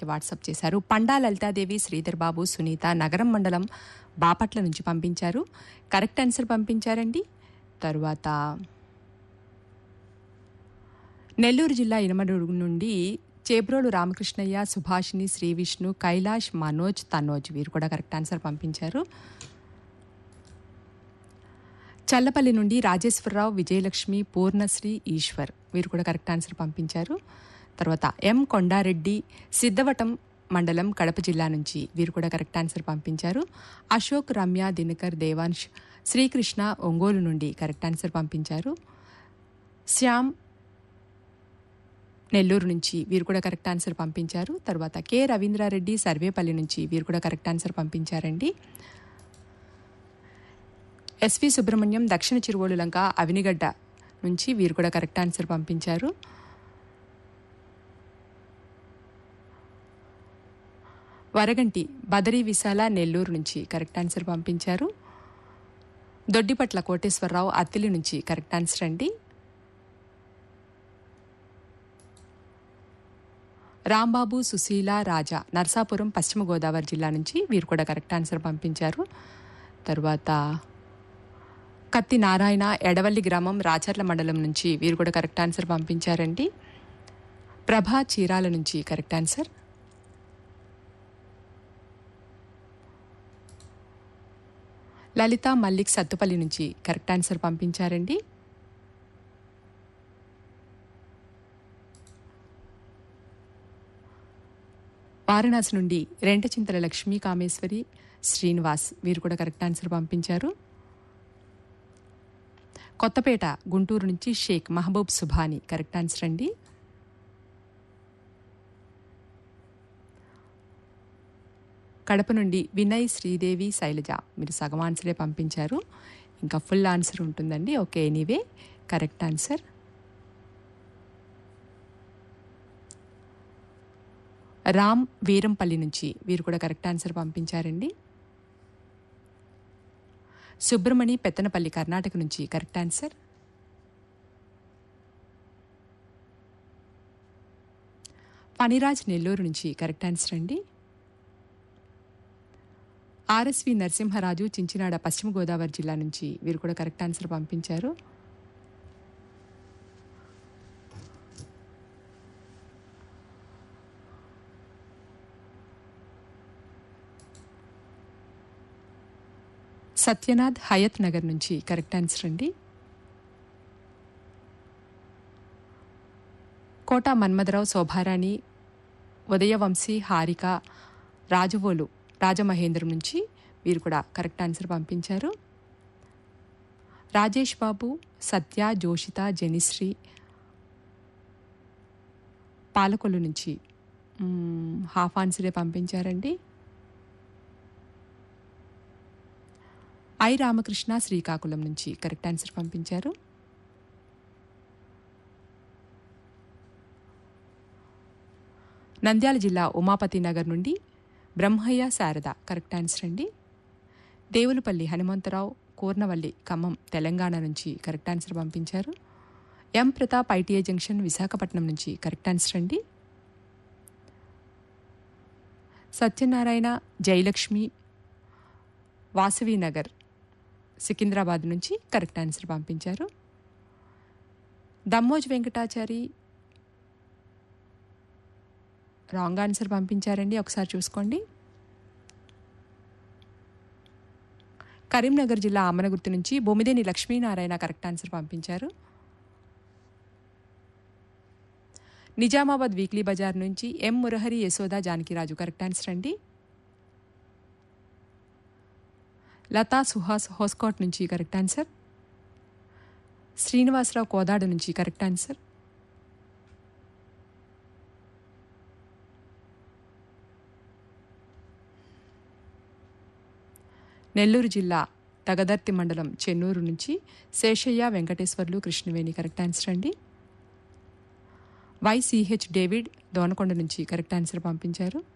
మనకి వాట్సాప్ చేశారు పండా లలితాదేవి శ్రీధర్ బాబు సునీత నగరం మండలం బాపట్ల నుంచి పంపించారు కరెక్ట్ ఆన్సర్ పంపించారండి తరువాత నెల్లూరు జిల్లా ఇనమడుగు నుండి చేబ్రోలు రామకృష్ణయ్య సుభాషిణి శ్రీ విష్ణు కైలాష్ మనోజ్ తనోజ్ వీరు కూడా కరెక్ట్ ఆన్సర్ పంపించారు చల్లపల్లి నుండి రాజేశ్వరరావు విజయలక్ష్మి పూర్ణశ్రీ ఈశ్వర్ వీరు కూడా కరెక్ట్ ఆన్సర్ పంపించారు తర్వాత ఎం కొండారెడ్డి సిద్ధవటం మండలం కడప జిల్లా నుంచి వీరు కూడా కరెక్ట్ ఆన్సర్ పంపించారు అశోక్ రమ్య దినకర్ దేవాంశ్ శ్రీకృష్ణ ఒంగోలు నుండి కరెక్ట్ ఆన్సర్ పంపించారు శ్యామ్ నెల్లూరు నుంచి వీరు కూడా కరెక్ట్ ఆన్సర్ పంపించారు తర్వాత కె రవీంద్రారెడ్డి సర్వేపల్లి నుంచి వీరు కూడా కరెక్ట్ ఆన్సర్ పంపించారండి ఎస్వి సుబ్రహ్మణ్యం దక్షిణ చిరువోలు లంక అవినిగడ్డ నుంచి వీరు కూడా కరెక్ట్ ఆన్సర్ పంపించారు వరగంటి బదరి విశాల నెల్లూరు నుంచి కరెక్ట్ ఆన్సర్ పంపించారు దొడ్డిపట్ల కోటేశ్వరరావు అత్తిలి నుంచి కరెక్ట్ ఆన్సర్ అండి రాంబాబు సుశీల రాజా నర్సాపురం పశ్చిమ గోదావరి జిల్లా నుంచి వీరు కూడా కరెక్ట్ ఆన్సర్ పంపించారు తరువాత కత్తి నారాయణ ఎడవల్లి గ్రామం రాచర్ల మండలం నుంచి వీరు కూడా కరెక్ట్ ఆన్సర్ పంపించారండి ప్రభా చీరాల నుంచి కరెక్ట్ ఆన్సర్ లలిత మల్లిక్ సత్తుపల్లి నుంచి కరెక్ట్ ఆన్సర్ పంపించారండి వారణాసి నుండి రెంటచింతల లక్ష్మీ కామేశ్వరి శ్రీనివాస్ వీరు కూడా కరెక్ట్ ఆన్సర్ పంపించారు కొత్తపేట గుంటూరు నుంచి షేక్ మహబూబ్ సుభాని కరెక్ట్ ఆన్సర్ అండి కడప నుండి వినయ్ శ్రీదేవి శైలజ మీరు సగం ఆన్సరే పంపించారు ఇంకా ఫుల్ ఆన్సర్ ఉంటుందండి okay anyway correct answer Ram Veerampalli నుంచి వీరు కూడా కరెక్ట్ ఆన్సర్ పంపించారండి సుబ్రమణి పెత్తనపల్లి కర్ణాటక నుంచి కరెక్ట్ ఆన్సర్ ఫణిరాజ్ నెల్లూరు నుంచి కరెక్ట్ ఆన్సర్ అండి ఆర్ఎస్వి నరసింహరాజు చించినాడ పశ్చిమ గోదావరి జిల్లా నుంచి వీరు కూడా కరెక్ట్ ఆన్సర్ పంపించారు సత్యనాథ్ హయత్ నగర్ నుంచి కరెక్ట్ ఆన్సర్ అండి కోట మన్మధరావు శోభారాణి ఉదయవంశీ హారిక రాజవోలు రాజమహేంద్రం నుంచి వీరు కూడా కరెక్ట్ ఆన్సర్ పంపించారు రాజేష్ బాబు సత్య జోషిత జనిశ్రీ పాలకొల్లు నుంచి మ్మ్, హాఫ్ ఆన్సరే పంపించారండి ఐ రామకృష్ణ శ్రీకాకుళం నుంచి కరెక్ట్ ఆన్సర్ పంపించారు నంద్యాల జిల్లా ఉమాపతి నగర్ నుండి బ్రహ్మయ్య శారద కరెక్ట్ ఆన్సర్ అండి దేవులపల్లి హనుమంతరావు కూర్నవల్లి ఖమ్మం తెలంగాణ నుంచి కరెక్ట్ ఆన్సర్ పంపించారు M Pratap ITI junction Visakhapatnam నుంచి కరెక్ట్ ఆన్సర్ అండి సత్యనారాయణ జయలక్ష్మి వాసవి నగర్ సికింద్రాబాద్ నుంచి కరెక్ట్ ఆన్సర్ పంపించారు దమ్మోజ్ వెంకటాచారి రాంగ్ ఆన్సర్ పంపించారండి ఒకసారి చూసుకోండి కరీంనగర్ జిల్లా ఆమనగుర్తు నుంచి బొమ్మిదేని లక్ష్మీనారాయణ కరెక్ట్ ఆన్సర్ పంపించారు నిజామాబాద్ వీక్లీ బజార్ నుంచి M Murahari Yashoda Janakiraju correct answer అండి లతా సుహాస్ హోస్కోట్ నుంచి కరెక్ట్ ఆన్సర్ శ్రీనివాసరావు కోదాడ నుంచి కరెక్ట్ ఆన్సర్ నెల్లూరు జిల్లా తగదర్తి మండలం చెన్నూరు నుంచి శేషయ్య వెంకటేశ్వర్లు కృష్ణవేణి కరెక్ట్ ఆన్సర్ అండి వైసిహెచ్ డేవిడ్ దోనకొండ నుంచి కరెక్ట్ ఆన్సర్ పంపించారు